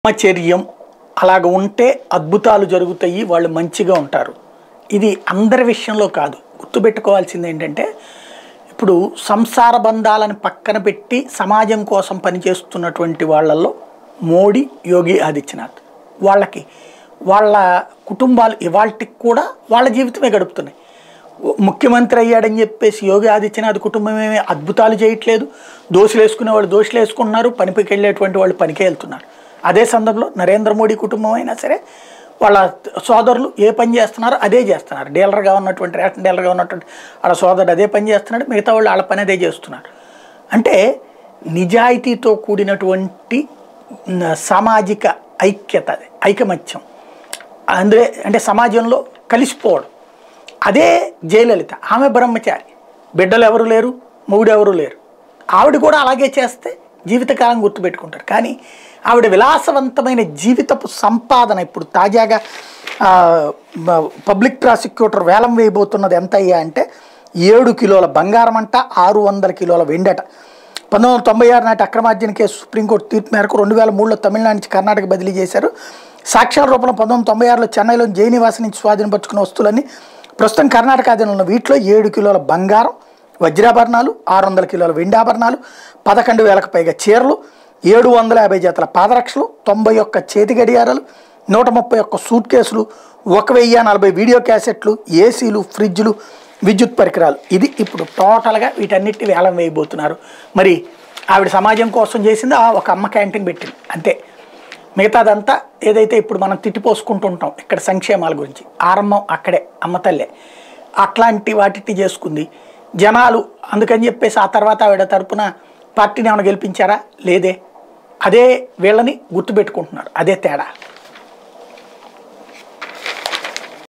బ్రహ్మచర్యం అలాగ ఉంటే అద్భుతాలు జరుగుతాయి వాళ్ళు మంచిగా ఉంటారు ఇది అందరి విషయంలో కాదు గుర్తుపెట్టుకోవాల్సింది ఏంటంటే ఇప్పుడు సంసార బంధాలను పక్కన పెట్టి సమాజం కోసం పనిచేస్తున్నటువంటి వాళ్ళల్లో మోడీ యోగి ఆదిత్యనాథ్ వాళ్ళకి వాళ్ళ కుటుంబాలు ఇవాళకి కూడా వాళ్ళ జీవితమే గడుపుతున్నాయి ముఖ్యమంత్రి అయ్యాడని చెప్పేసి యోగి ఆదిత్యనాథ్ కుటుంబం ఏమీ అద్భుతాలు చేయట్లేదు దోషులు వేసుకునే వాళ్ళు దోషులు వేసుకుంటున్నారు పనికి వెళ్ళేటువంటి వాళ్ళు పనికే వెళ్తున్నారు అదే సందర్భంలో నరేంద్ర మోడీ కుటుంబం అయినా సరే వాళ్ళ సోదరులు ఏ పని చేస్తున్నారో అదే చేస్తున్నారు డీలర్గా ఉన్నటువంటి రేషన్ డీలర్గా ఉన్నటువంటి వాళ్ళ సోదరుడు అదే పని చేస్తున్నాడు మిగతా వాళ్ళు వాళ్ళ పని అదే చేస్తున్నారు అంటే నిజాయితీతో కూడినటువంటి న- సామాజిక ఐక్యత అది, ఐకమత్యం అందులో అంటే సమాజంలో కలిసిపోవడం అదే జయలలిత ఆమె బ్రహ్మచారి బిడ్డలు ఎవరు లేరు మొగుడు ఎవరు లేరు ఆవిడ కూడా అలాగే చేస్తే జీవితకాలం గుర్తుపెట్టుకుంటారు కానీ ఆవిడ విలాసవంతమైన జీవితపు సంపాదన ఇప్పుడు తాజాగా ఆ, బ- పబ్లిక్ ప్రాసిక్యూటర్ వేలం వేయబోతున్నది ఎంత అయ్యా అంటే ఏడు కిలోల బంగారం అంట ఆరు వందల కిలోల వెండట పంతొమ్మిది వందల తొంభై ఆరు నాటి అక్రమార్జన కేసు సుప్రీంకోర్టు తీర్పు మేరకు రెండు వేల మూడులో తమిళనాడు నుంచి కర్ణాటక బదిలీ చేశారు సాక్ష్యాల రూపంలో పంతొమ్మిది వందల తొంభై ఆరులో చెన్నైలో జైనివాస నుంచి స్వాధీనపరుచుకున్న వస్తువులన్నీ ప్రస్తుతం కర్ణాటక ఆధీనంలో ఉన్న వీటిలో ఏడు కిలోల బంగారం వజ్రాభరణాలు ఆరు వందల కిలోల వెండి ఆభరణాలు పదకొండు వేలకు పైగా చీరలు ఏడు వందల యాభై జతల పాదరక్షలు తొంభై ఒక్క చేతి గడియారాలు నూట ముప్పై ఒక్క సూట్ కేసులు ఒక వెయ్యి నలభై వీడియో క్యాసెట్లు ఏసీలు ఫ్రిడ్జ్లు విద్యుత్ పరికరాలు ఇది ఇప్పుడు టోటల్గా వీటన్నిటిని వేలం వేయబోతున్నారు మరి ఆవిడ సమాజం కోసం చేసింది ఆ ఒక అమ్మ క్యాంటీన్ పెట్టింది అంతే మిగతాదంతా ఏదైతే ఇప్పుడు మనం తిట్టిపోసుకుంటుంటాం ఇక్కడ సంక్షేమాల గురించి ఆరంభం అక్కడే అమ్మ తల్లే అట్లాంటి వాటిని చేసుకుంది జనాలు అందుకని చెప్పేసి ఆ తర్వాత ఆవిడ తరపున పార్టీని ఏమైనా గెలిపించారా లేదే అదే వీళ్ళని గుర్తుపెట్టుకుంటున్నారు అదే తేడా